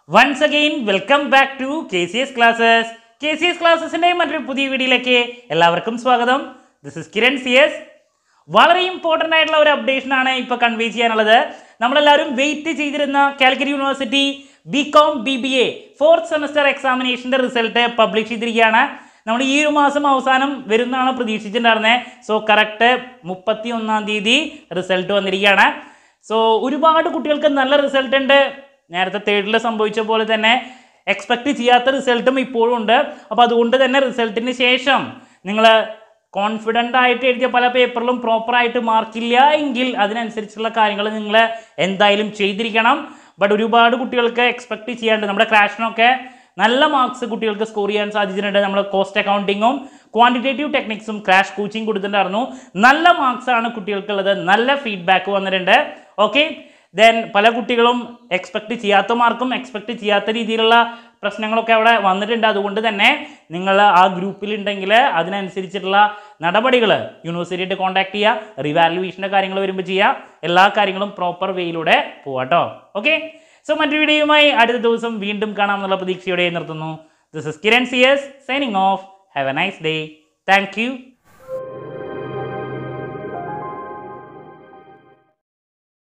once again welcome back to K C S classes K C S ക്ലാസ്സസിൻ്റെ മറ്റൊരു പുതിയ വീഡിയോയിലേക്ക് എല്ലാവർക്കും സ്വാഗതം this is Kiran C S വളരെ ഇമ്പോർട്ടൻ്റ് ആയിട്ടുള്ള ഒരു അപ്ഡേഷൻ ആണ് ഇപ്പോൾ കൺവേ ചെയ്യാനുള്ളത് നമ്മളെല്ലാവരും വെയിറ്റ് ചെയ്തിരുന്ന Calicut university B Com B B A fourth semester എക്സാമിനേഷൻ്റെ റിസൾട്ട് പബ്ലിഷ് ചെയ്തിരിക്കുകയാണ് നമ്മൾ ഈ ഒരു മാസം അവസാനം വരുന്നതാണ് പ്രതീക്ഷിച്ചിട്ടുണ്ടായിരുന്നത് സോ കറക്റ്റ് മുപ്പത്തി ഒന്നാം തീയതി റിസൾട്ട് വന്നിരിക്കുകയാണ് സോ ഒരുപാട് കുട്ടികൾക്ക് നല്ല റിസൾട്ട് ഉണ്ട് നേരത്തെ തേർഡിൽ സംഭവിച്ച പോലെ തന്നെ എക്സ്പെക്ട് ചെയ്യാത്ത റിസൾട്ടും ഇപ്പോഴും ഉണ്ട് അപ്പോൾ അതുകൊണ്ട് തന്നെ റിസൾട്ടിന് ശേഷം നിങ്ങൾ കോൺഫിഡൻ്റ് ആയിട്ട് എഴുതിയ പല പേപ്പറിലും പ്രോപ്പറായിട്ട് മാർക്കില്ല എങ്കിൽ അതിനനുസരിച്ചുള്ള കാര്യങ്ങൾ നിങ്ങൾ എന്തായാലും ചെയ്തിരിക്കണം ബട്ട് ഒരുപാട് കുട്ടികൾക്ക് എക്സ്പെക്ട് ചെയ്യാണ്ട് നമ്മുടെ ക്രാഷിനൊക്കെ നല്ല മാർക്സ് കുട്ടികൾക്ക് സ്കോർ ചെയ്യാൻ സാധിച്ചിട്ടുണ്ട് നമ്മൾ കോസ്റ്റ് അക്കൗണ്ടിങ്ങും ക്വാണ്ടിറ്റേറ്റീവ് ടെക്നിക്സും ക്രാഷ് കോച്ചിങ് കൊടുത്തിട്ടുണ്ടായിരുന്നു നല്ല മാർക്സ് ആണ് കുട്ടികൾക്കുള്ളത് നല്ല ഫീഡ്ബാക്ക് വന്നിട്ടുണ്ട് ഓക്കെ ദെൻ പല കുട്ടികളും എക്സ്പെക്ട് ചെയ്യാത്ത മാർക്കും എക്സ്പെക്ട് ചെയ്യാത്ത രീതിയിലുള്ള പ്രശ്നങ്ങളൊക്കെ അവിടെ വന്നിട്ടുണ്ട് അതുകൊണ്ട് തന്നെ നിങ്ങൾ ആ ഗ്രൂപ്പിലുണ്ടെങ്കിൽ അതിനനുസരിച്ചിട്ടുള്ള നടപടികൾ യൂണിവേഴ്സിറ്റിയായിട്ട് കോൺടാക്ട് ചെയ്യുക റിവാലുവേഷൻ്റെ കാര്യങ്ങൾ വരുമ്പോൾ ചെയ്യുക എല്ലാ കാര്യങ്ങളും പ്രോപ്പർ വേയിലൂടെ പോവാട്ടോ ഓക്കെ സോ മറ്റു വീഡിയോയുമായി അടുത്ത ദിവസം വീണ്ടും കാണാമെന്നുള്ള പ്രതീക്ഷയോടെ നിർത്തുന്നു this is Kiran C S signing off have a nice day thank U